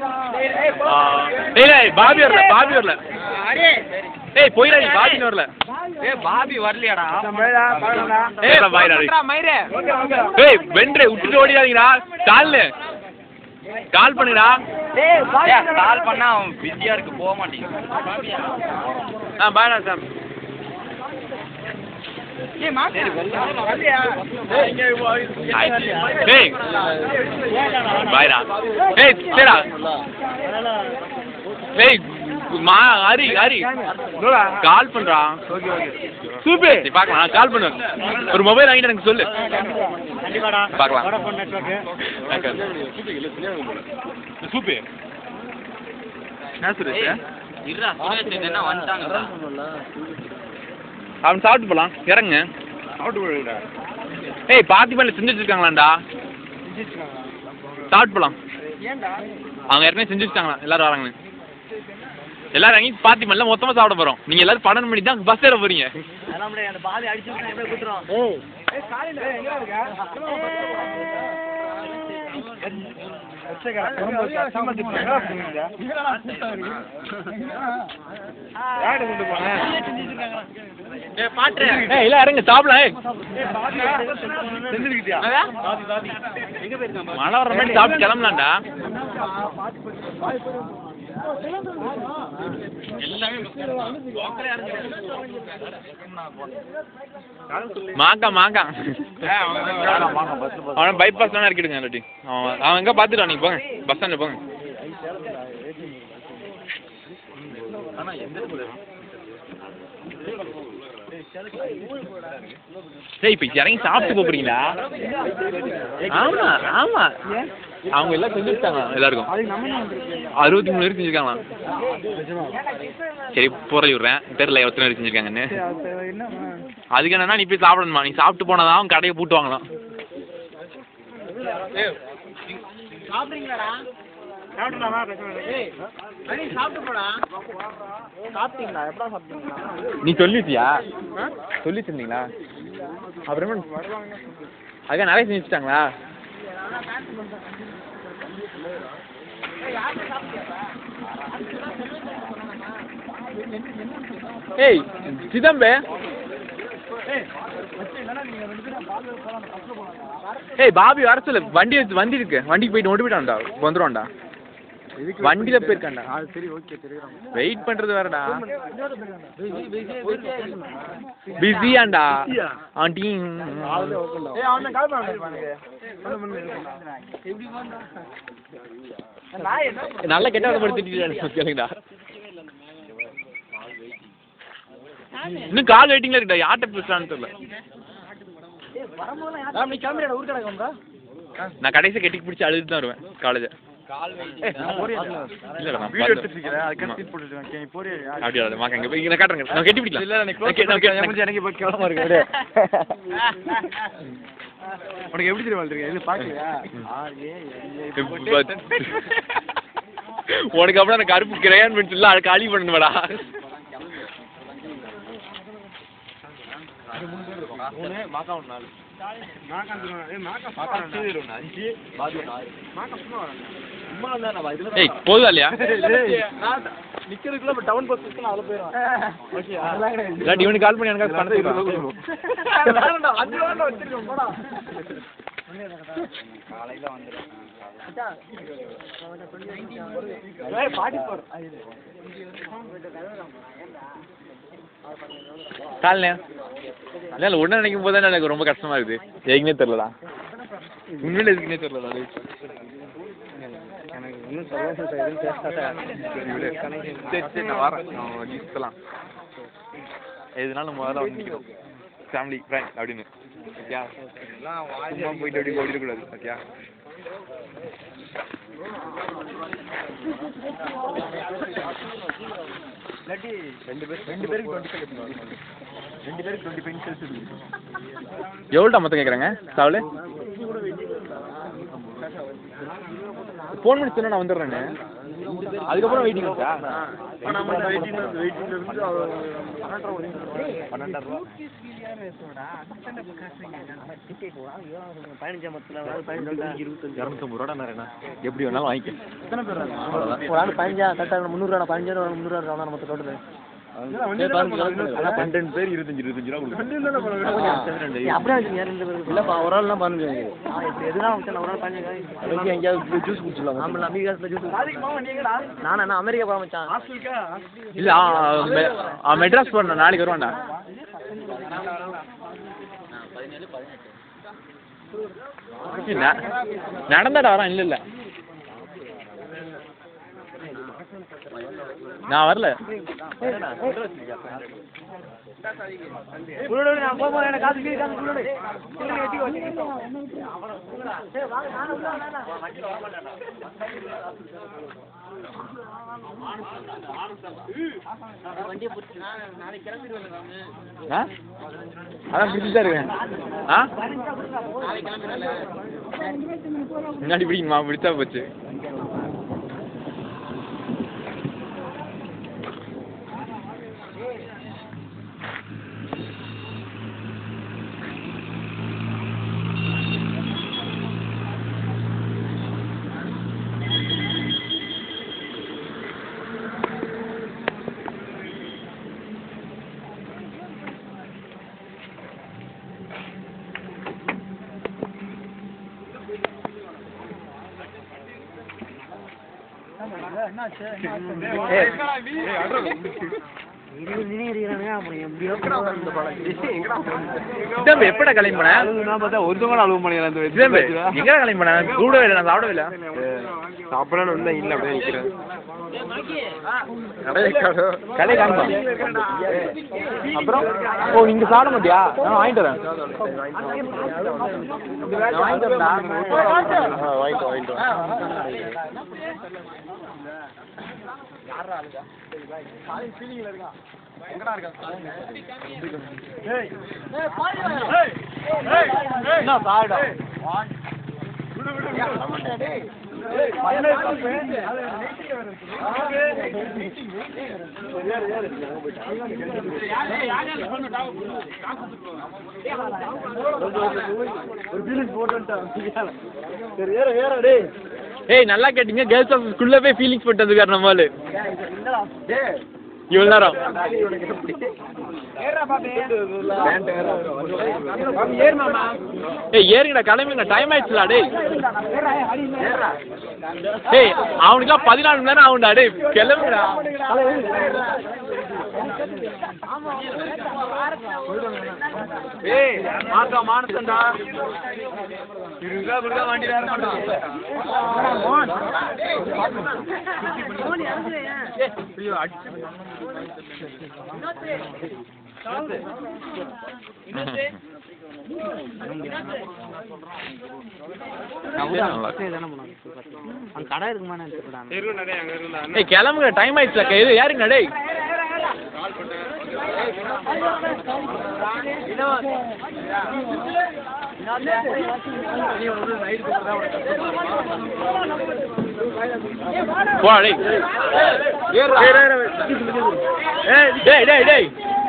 டேய் டேய் பாபி வரல பாபி வரல டேய் போயிடா நீ பாபி வரல ஏய் பாபி வரலையாடா ஏய் பாய்டா டேய் மயிரே ஏய் வென்றே விட்டுட்டு ஓடிடாதீங்கடா கால் கால் பண்ணுடா கால் பண்ணா அவன் பிஸியா இருக்கு போக மாட்டேங்குது ஆ பாய்டா சாம் டேய் பாய்டா ஏய் சரிடா ஏய் மா ஹரி ஹரி கால் பண்றா சூப்பே நீ பார்க்கலாம் நான் கால் பண்ணுவேன் ஒரு மொபைல் வாங்கிட்டு எனக்கு சொல்லு பார்க்கலாம் சூப்பே என்ன சுரேஷ் இருடா சுரேஷ் என்ன வந்துட்டாங்கடா அவன் சாப்பிட்டு போலாம் இறங்க ஏய் பாத்தி பண்ணல செஞ்சு வச்சிருக்காங்களாண்டா சாப்பிட்டு போலாம் அவங்க ஏற்கனவே செஞ்சு வச்சிட்டாங்களா எல்லாரும் வராங்க எல்லாரும் இறங்கி பாத்தி பண்ணல மொத்தமா சாப்பிட போறோம் நீங்க எல்லாரும் பன்னெண்டு மணி தான் பஸ் ஏற போறீங்க ஏய் இல்ல இறங்க சாப்பிடலாம் ஏய் மழை வர மாதிரி சாப்பிட்டு கிளம்பலாம்டா மாங்கா மாங்கா அவனை பைபாஸ் தானே இறக்கிடுங்க இல்லாட்டி அவன் அவன் எங்க பாத்துட்டான் நீங்க போங்க பஸ் ஸ்டாண்ட் போங்க சரி இப்ப இறங்கி சாப்பிட்டு போறீங்களா ஆமா ஆமா அவங்க எல்லாம் செஞ்சுட்டாங்க எல்லாருக்கும் அறுபத்தி மூணு பேர் செஞ்சிருக்காங்களாம் சரி போற விடுறேன் தெரியல எத்தனை பேர் செஞ்சிருக்காங்கன்னு அதுக்கு என்னன்னா நீ போய் சாப்பிடணுமா நீ சாப்பிட்டு போனாதான் அவன் கடையை பூட்டுவாங்களாம் நீ சொல்லிட்டியா சொல்லி இருந்தீங்களா அப்புறமா அதுக்காக நிறைய செஞ்சு வச்சுட்டாங்களா ஏய் சிதம்பே ஏய் பாபி வர சொல்லு வண்டி எடுத்து வண்டி இருக்கு வண்டிக்கு போயிட்டு ஓட்டு போயிட்டான்டா வந்துடுவான்டா வண்டியில போயிருக்கான்டா சரி ஓகே தெரியும் வெயிட் பண்றது வேறடா பிஸியாண்டா ஆண்டி ஏய் அவன கால் பண்ணு நல்ல கெட்ட படுத்திட்டு கேளுங்கடா இன்னும் கால் வெயிட்டிங்ல இருக்குடா யார்கிட்ட பேசுறான்னு தெரியல நீ கிளம்பிடா ஊர் கிடக்கும்டா நான் கடைசி கெட்டிக்கு பிடிச்சி அழுதுட்டு தான் வருவேன் காலேஜ் இல்லடா நான் வீடியோ பார்த்தேன். எடுத்துட்டு இருக்கேன் அதுக்கு சீட் போட்டு இருக்கேன் நீ போறியா அப்படியா அது மாக்க எங்க போய் நான் காட்டுறேன் நான் கெட்டி பிடிக்கலாம் இல்ல நீ நான் கெ- நான் கெ- க்ளோஸ் எனக்கு போய் கேவலமா இருக்கு விடு. உனக்கு எப்படி தெரியும் வளர்த்துருக்கேன் இது பாக்கலையா ஆறு ஏ பத்- உனக்கு அப்புறம் அந்த கருப்பு கிரையான் பென்சில் அது காலி பண்ணணுமாடா மூணு மாக்கா ஒன்று நாலு மாக்கா ஏ மாக்கா மாக்கா ஒன்று அஞ்சு பாதி ஒன்று ஆறு மாக்கா சும்மா சும்மா தான் நான் இதுல ஏய் போதும் இல்லையா நிக்கிறதுக்குள்ள டவுன் பஸ் நான் அதுல போயிடும் ஓகே அதெல்லாம் கிடையாது இல்லாட்டி இவனுக்கு கால் பண்ணி எனக்கு பணத்தை கொடு. வேண்டாம், அஞ்சு வேண்டாம் வச்சிருக்கோம் போடா ஏய், 44. கால்ண்ணே இல்ல இல்ல உடனே நினைக்கும் போது எனக்கு ரொம்ப கஷ்டமா இருக்குது எதுக்குனே தெரியலடா உண்மையில எதுக்குனே தெரியலடா டேய். எனக்கு இன்னும் சந்தோஷம் சார் எதுவும் பேசாத சரி விடு. சரி சரி நான் வரேன் நான் வண்டி சுத்தலாம் எதுனாலும் முதல்ல வந்து நிற்கிறோம் ஃபேமிலி ஃப்ரெண்ட் அப்படின்னு ஓகே சும்மா போயிட்டு அப்படி ஓடிடக்கூடாது ஓகே இல்லாட்டி ரெண்டு பேர் ரெண்டு பேருக்கு டுவெண்ட்டி ஃபைவ் ரெண்டு பேருக்கு டுவெண்ட்டி ஃபைவ் செல்ஸ் இருக்கு எவ்வளோடா மொத்தம் கேட்குறாங்க சாவல் ஃபோன் பண்ணி சொன்னா நான் வந்துடுறேன்னு அதுக்கப்புறம் வெயிட்டிங் இருக்கா இரநூத்தம்பது ரூபா நான் எப்படி வேணாலும் வாங்கிக்க ஒரு ஆள் பதினஞ்சா கரெக்டாக முந்நூறுவா பதினஞ்சு முந்நூறுவா மொத்த டோட்டல் பன்னெண்டு பேர் இருபத்தஞ்சு இருபத்தஞ்சு ரூபா கொடுக்கும் அப்படியே வச்சுங்க ரெண்டு பேருக்கு இல்லைப்பா ஒரு ஆள் தான் பதினஞ்சு வாங்கிது எதுனா வச்சு ஒரு ஆள் பதினஞ்சு எங்கேயாவது ஜூஸ் குடிச்சிடலாம் ஆமாம் அமெரிக்கா ஜூஸ் நானா நான் அமெரிக்கா போக மச்சான் இல்ல ஆ, மெ- ஆ, மெட்ராஸ் போறேன் நாளைக்கு வருவான்டா ஏய், ந- நடந்தாடா வரான் இல்ல இல்ல நான் வரல நான் போகும்போது எனக்கு காசு கீழே காசு குள்ளோடு ஆ? அதான் பிடிச்சி தான் இருக்கேன் ஆ முன்னாடி பிடிக்கணுமா பிடிச்சா போச்சு இதான் எப்படா கிளம்பி போனேன் ஒருத்தவங்க அழுவ மாட்டேங்கிறேன் இதான் எங்க கிளம்பி போனேன் கூடவே இல்லை நான் சாப்பிடவே இல்லை சாப்பிடணும் இல்லை இல்லை அப்படியே நிற்கிறேன் கடை காணுமா அப்புறம் ஓ நீங்க சாப்பிட மாட்டியா நான் வாங்கிட்டு வரேன் நான் வாங்கிட்டு வரேன்டா. வாங்கிட்டு வாங்கிட்டு என்ன சாப்பிட ஏய் நல்லா கேட்டீங்க கேர்ள்ஸ் ஆஃப் ஸ்கூல்ல போய் ஃபீலிங்ஸ் போட்டு வந்துக்காரு நம்மளு இவ்வளவு நேரம் ஏய் ஏறுங்கடா கிளம்புங்க டைம் ஆயிடுச்சுடா டேய் டேய் அவனுக்குலாம் பதினாலு மணி நேரம் ஆகும்டா டேய் கிளம்புடா ஏய் மாத்தா மானத்தண்டா இருபது ரூபா வண்டி வேற அங்க கடை இருக்குமான்னு ஏய் கிளம்புங்க டைம் ஆயிடுச்சுல இது யாருங்க டேய் போடா டேய் டேய் டேய் டேய்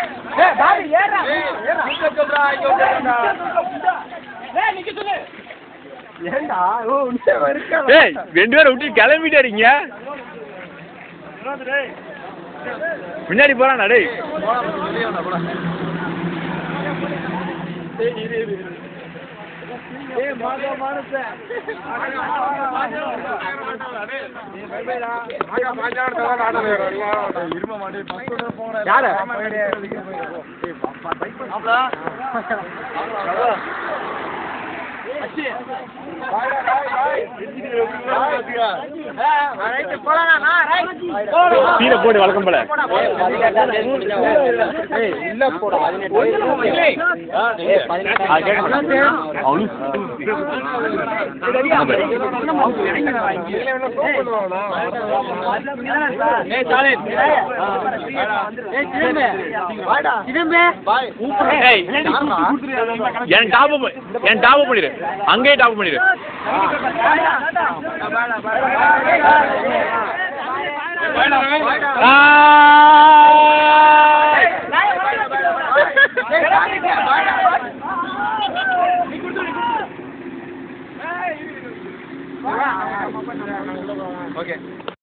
டேய் ரெண்டு பேரும் விட்டு கிளம்பிட்டே இருக்கீங்க முன்னாடி போறானா டேய் யாரு சீரை போடு வழக்கம் போல அது கேட்க மாட்டான். அவனும் ஏய், ஸ்டாலின். ஏய், என் டாப் என் டாப் பண்ணிடு அங்கேயே டாப் பண்ணிடு ஓகே